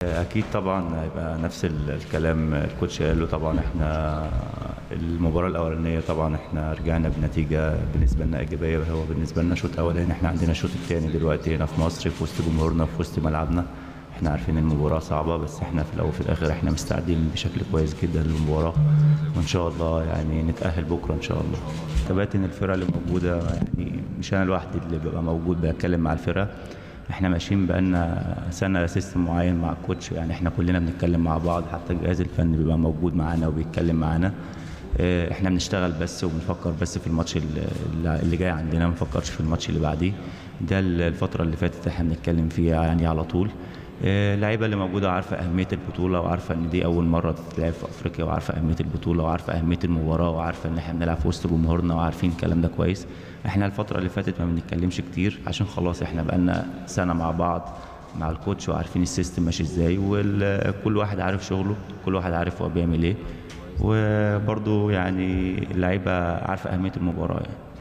اكيد طبعا هيبقى نفس ال- الكلام الكوتش قاله طبعا احنا المباراه الاولانيه طبعا احنا رجعنا بنتيجه بالنسبه لنا ايجابيه هو بالنسبه لنا شوط اولاني احنا عندنا الشوط الثاني دلوقتي هنا في مصر في وسط جمهورنا في وسط ملعبنا احنا عارفين المباراه صعبه بس احنا في الاول وفي الاخر احنا مستعدين بشكل كويس جدا للمباراه وان شاء الله يعني نتاهل بكره ان شاء الله كباتن الفرقه اللي موجوده يعني مش انا لوحدي اللي ببقى موجود بتكلم مع الفرقه احنا ماشيين بقالنا سنه سيستم معين مع الكوتش يعني احنا كلنا بنتكلم مع بعض حتى الجهاز الفني بيبقى موجود معانا وبيتكلم معانا اه، احنا بنشتغل بس وبنفكر بس في الماتش اللي اللي جاي عندنا ما بنفكرش في الماتش اللي بعديه ده الفتره اللي فاتت احنا بنتكلم فيها يعني على طول اه، اللعيبه اللي موجوده عارفه اهميه البطوله وعارفه ان دي اول مره تتلعب في افريقيا وعارفه اهميه البطوله وعارفه اهميه المباراه وعارفه ان احنا بنلعب في وسط جمهورنا وعارفين الكلام ده كويس احنا الفتره اللي فاتت ما بنتكلمش كتير عشان خلاص احنا بقالنا سنه مع بعض مع الكوتش وعارفين السيستم ماشي ازاي وكل واحد عارف شغله كل واحد عارف هو بيعمل ايه وبرضه يعني اللعيبه عارفه اهميه المباراه يعني